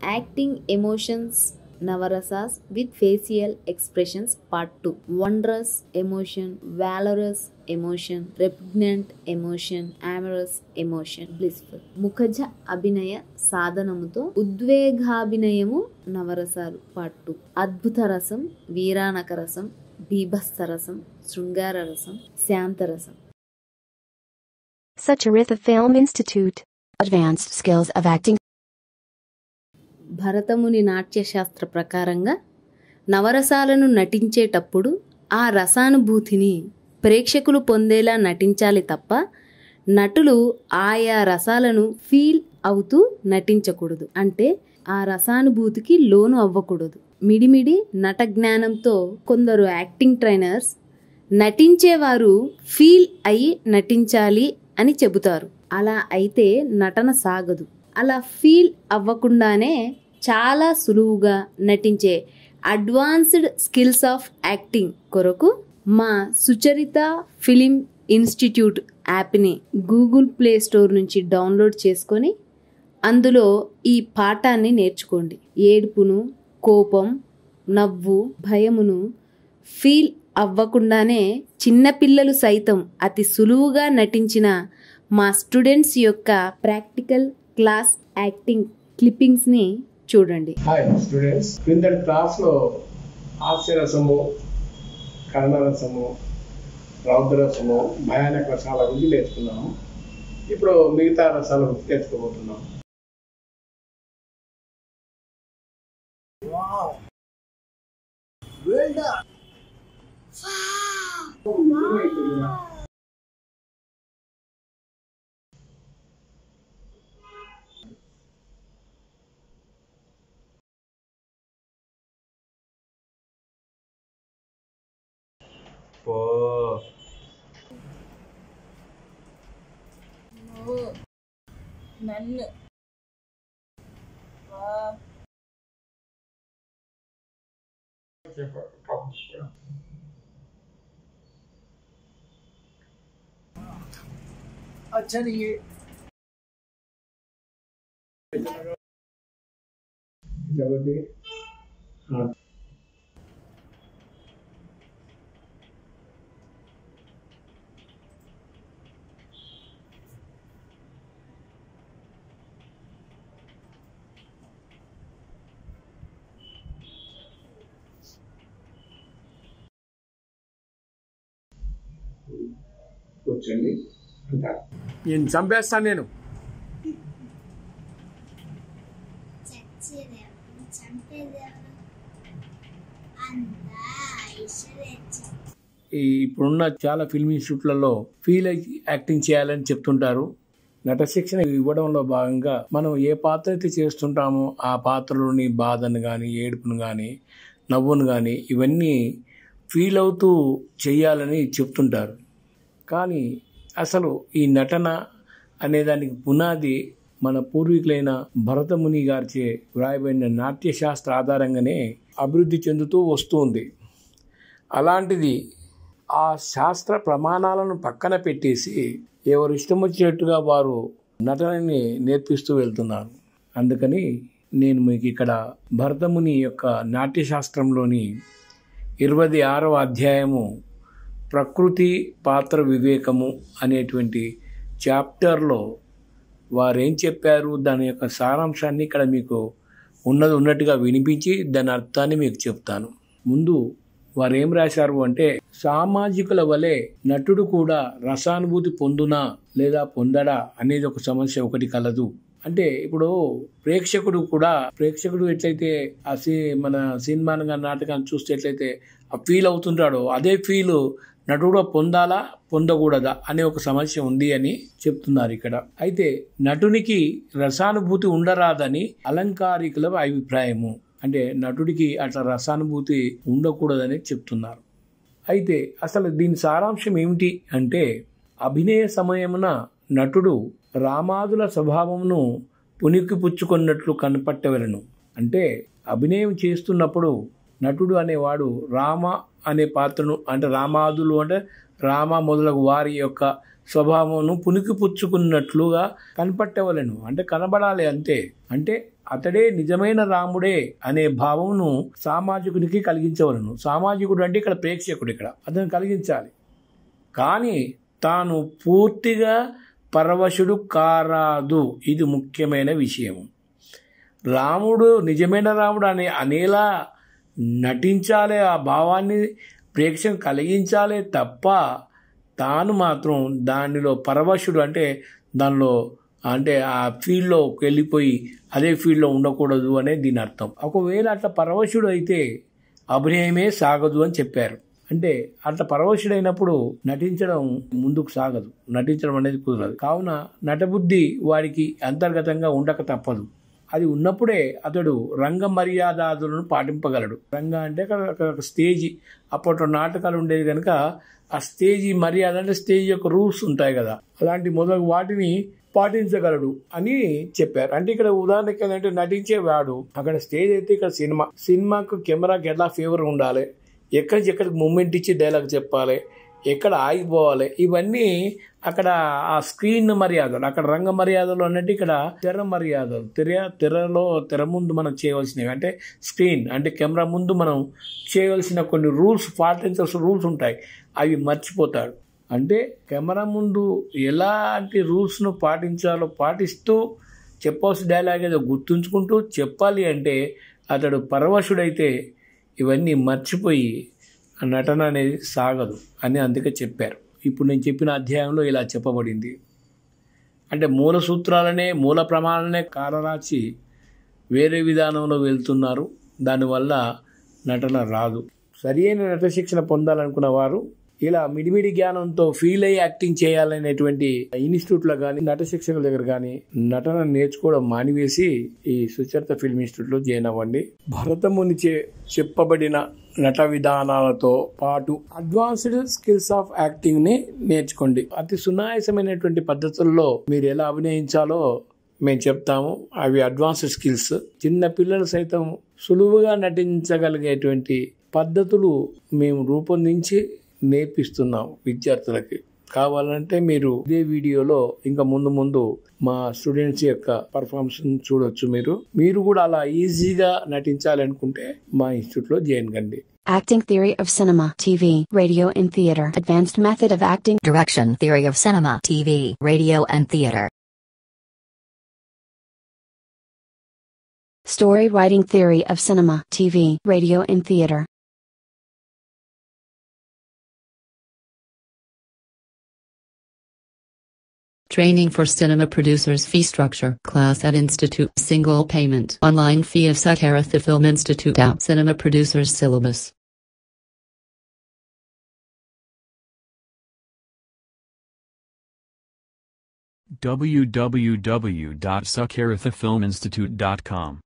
Acting emotions navarasas with facial expressions part two wondrous emotion valorous emotion repugnant emotion amorous emotion blissful ముఖజ అభినయ సాధనముతో ఉద్వేగాభినయము నవరసాలు part two అద్భుత రసం వీరానక రసం బీభత్స రసం శృంగార రసం శాంతరసం Sucharitha Film Institute. Advanced skills of acting. Bharatamuni Natyashastra ప్రకారంగా నవరసాలను నటించేటప్పుడు ఆ రసానుభూతిని ప్రేక్షకులు పొందేలా నటించాలి తప్ప నటులు ఆయా రసాలను ఫీల్ అవుతూ నటించకూడదు అంటే ఆ రసానుభూతికి లోను అవ్వకూడదు మిడిమిడి నట జ్ఞానంతో కొందరు యాక్టింగ్ ట్రైనర్స్ నటించేవారు ఫీల్ అయి నటించాలి అని చెబుతారు అలా అయితే నటన సాగదు అలా ఫీల్ అవ్వకుండానే చాలా సులువుగా నటించే అడ్వాన్స్డ్ స్కిల్స్ ఆఫ్ యాక్టింగ్ కొరకు మా సుచరిత ఫిలిం ఇన్స్టిట్యూట్ యాప్ని గూగుల్ ప్లే స్టోర్ నుంచి డౌన్లోడ్ చేసుకొని అందులో ఈ పాఠాన్ని నేర్చుకోండి ఏడుపును కోపం నవ్వు భయమును ఫీల్ అవ్వకుండానే చిన్నపిల్లలు సైతం అతి సులువుగా నటించిన మా స్టూడెంట్స్ యొక్క ప్రాక్టికల్ క్లాస్ యాక్టింగ్ క్లిప్పింగ్స్ని చూడండి హాయ్ స్టూడెంట్స్ క్రిందటి క్లాస్లో హాస్యరసము కర్ణరసము రౌద్రరసము భయానక రసాల గురించి నేర్చుకున్నాము ఇప్పుడు మిగతా రసాల గురించి నేర్చుకోబోతున్నాం పో నువ్వు నన్ను వా కాబట్టి ఆ, కూర్చోండి అంటారు నేను చంపేస్తాను నేను చచ్చేదేవుడు చంపేదేవుడు అంతా ఐశ్వర్యచ్చు ఈ ఇప్పుడున్న చాలా ఫిల్మ్ ఇన్స్టిట్యూట్లలో ఫీల్ అయి యాక్టింగ్ చేయాలని చెప్తుంటారు నట శిక్షణ ఇవ్వడంలో భాగంగా మనం ఏ పాత్ర అయితే చేస్తుంటామో ఆ పాత్రలోని బాధను కానీ ఏడుపును కానీ నవ్వును కానీ ఇవన్నీ ఫీల్ అవుతూ చేయాలని చెప్తుంటారు కానీ అసలు ఈ నటన అనేదానికి పునాది మన పూర్వీకులైన భరతముని గారిచే వ్రాయబడిన నాట్యశాస్త్ర ఆధారంగానే అభివృద్ధి చెందుతూ వస్తుంది అలాంటిది ఆ శాస్త్ర ప్రమాణాలను పక్కన పెట్టేసి ఎవరు ఇష్టం వచ్చినట్టుగా వారు నటనని నేర్పిస్తూ వెళ్తున్నారు అందుకని నేను మీకు ఇక్కడ భరతముని యొక్క నాట్యశాస్త్రంలోని ఇరవై ఆరవ అధ్యాయము ప్రకృతి పాత్ర వివేకము అనేటువంటి చాప్టర్లో వారు ఏం చెప్పారు దాని యొక్క సారాంశాన్ని ఇక్కడ మీకు ఉన్నది ఉన్నట్టుగా వినిపించి దాని అర్థాన్ని మీకు చెప్తాను ముందు వారు ఏం రాశారు అంటే సామాజికుల వలె నటుడు కూడా రసానుభూతి పొందునా లేదా పొందడా అనేది ఒక సమస్య ఒకటి కలదు అంటే ఇప్పుడు ప్రేక్షకుడు కూడా ప్రేక్షకుడు ఎట్లయితే ఆ సి మన సినిమాను కానీ నాటకాన్ని చూస్తే ఎట్లయితే ఆ ఫీల్ అవుతుంటాడో అదే ఫీల్ నటుడు పొందాలా పొందకూడదా అనే ఒక సమస్య ఉంది అని చెప్తున్నారు ఇక్కడ అయితే నటునికి రసానుభూతి ఉండరాదని అలంకారికుల అభిప్రాయము అంటే నటుడికి అట్లా రసానుభూతి ఉండకూడదని చెప్తున్నారు అయితే అసలు దీని సారాంశం ఏమిటి అంటే అభినయ సమయమున నటుడు రామాదుల స్వభావమును పునికి పుచ్చుకున్నట్లు కనపట్టవలను అంటే అభినయం చేస్తున్నప్పుడు నటుడు అనేవాడు రామ అనే పాత్రను అంటే రామాదులు అంటే రామ మొదలగు వారి యొక్క స్వభావమును పునికి పుచ్చుకున్నట్లుగా కనపట్టవలను అంటే కనబడాలి అంతే అంటే అతడే నిజమైన రాముడే అనే భావమును సామాజికునికి కలిగించవలను సామాజికుడు అంటే ఇక్కడ ప్రేక్షకుడు ఇక్కడ అతను కలిగించాలి కానీ తాను పూర్తిగా పరవశుడు కారాదు ఇది ముఖ్యమైన విషయం రాముడు నిజమైన రాముడు అనే అనేలా నటించాలి ఆ భావాన్ని ప్రేక్షకు కలిగించాలి తప్ప తాను మాత్రం దానిలో పరవశుడు అంటే దానిలో అంటే ఆ ఫీల్డ్లో వెళ్ళిపోయి అదే ఫీల్డ్లో ఉండకూడదు అనే దీని అర్థం ఒకవేళ అట్లా పరవశుడు అయితే అభినయమే సాగదు అని చెప్పారు అంటే అట్లా పరవశుడైనప్పుడు నటించడం ముందుకు సాగదు నటించడం అనేది కుదరదు కావున నటబుద్ధి వాడికి అంతర్గతంగా ఉండక తప్పదు అది ఉన్నప్పుడే అతడు రంగ మర్యాదలను పాటింపగలడు రంగ అంటే అక్కడ అక్కడ ఒక స్టేజి అప్పట్లో నాటకాలు ఉండేది కనుక ఆ స్టేజి మర్యాద అంటే స్టేజ్ యొక్క రూల్స్ ఉంటాయి కదా అలాంటి మొదలు వాటిని పాటించగలడు అని చెప్పారు అంటే ఇక్కడ ఉదాహరణకి ఏంటంటే నటించేవాడు అక్కడ స్టేజ్ అయితే ఇక్కడ సినిమా సినిమాకు కెమెరాకి ఎలా ఫేవర్ ఉండాలి ఎక్కడి నుంచి ఎక్కడికి మూమెంట్ ఇచ్చి డైలాగ్ చెప్పాలి ఎక్కడ ఆగిపోవాలి ఇవన్నీ అక్కడ ఆ స్క్రీన్ మర్యాదలు అక్కడ రంగ మర్యాదలు అన్నట్టు ఇక్కడ తెర మర్యాదలు తెర తెరలో తెర ముందు మనం చేయవలసినవి అంటే స్క్రీన్ అంటే కెమెరా ముందు మనం చేయవలసిన కొన్ని రూల్స్ పాటించాల్సిన రూల్స్ ఉంటాయి అవి మర్చిపోతాడు అంటే కెమెరా ముందు ఎలాంటి రూల్స్ను పాటించాలో పాటిస్తూ చెప్పవలసిన డైలాగ్ ఏదో గుర్తుంచుకుంటూ చెప్పాలి అంటే అతడు పరవశుడైతే ఇవన్నీ మర్చిపోయి ఆ నటన అనేది సాగదు అని అందుకే చెప్పారు ఇప్పుడు నేను చెప్పిన అధ్యాయంలో ఇలా చెప్పబడింది అంటే మూల సూత్రాలనే మూల ప్రమాణాలనే కారరాచి వేరే విధానంలో వెళ్తున్నారు దానివల్ల నటన రాదు సరి అయిన నట శిక్షణ పొందాలనుకున్న వారు ఇలా మిడిమిడి జ్ఞానంతో ఫీల్ అయ్యి యాక్టింగ్ చేయాలనేటువంటి ఇన్స్టిట్యూట్లో కానీ నట శిక్షకుల దగ్గర కానీ నటన నేర్చుకోవడం మానివేసి ఈ సుచరిత ఫిల్మ్ ఇన్స్టిట్యూట్లో జాయిన్ అవ్వండి భరతముని చే చెప్పబడిన నట విధానాలతో పాటు అడ్వాన్స్డ్ స్కిల్స్ ఆఫ్ యాక్టింగ్ ని నేర్చుకోండి అతి సునాయాసమైనటువంటి పద్ధతుల్లో మీరు ఎలా అభినయించాలో మేము చెప్తాము అవి అడ్వాన్స్డ్ స్కిల్స్ చిన్న పిల్లలు సైతం సులువుగా నటించగలిగేటువంటి పద్ధతులు మేము రూపొందించి నేర్పిస్తున్నాం విద్యార్థులకి కావాలంటే మీరు ఇదే వీడియోలో ఇంకా ముందు ముందు మా స్టూడెంట్స్ యొక్క పర్ఫార్మెన్స్ చూడొచ్చు మీరు మీరు కూడా అలా ఈజీగా నటించాలనుకుంటే మా ఇన్స్టిట్యూట్లో జాయిన్ కండి Acting Theory of Cinema, TV, Radio and Theater. Advanced Method of Acting. Direction Theory of Cinema, TV, Radio and Theater. Story Writing Theory of Cinema, TV, Radio and Theater. Training for cinema producers fee structure class at Institute single payment online fee of Sakaratha Film Institute app cinema producers syllabus www.succarithafilminstitute.com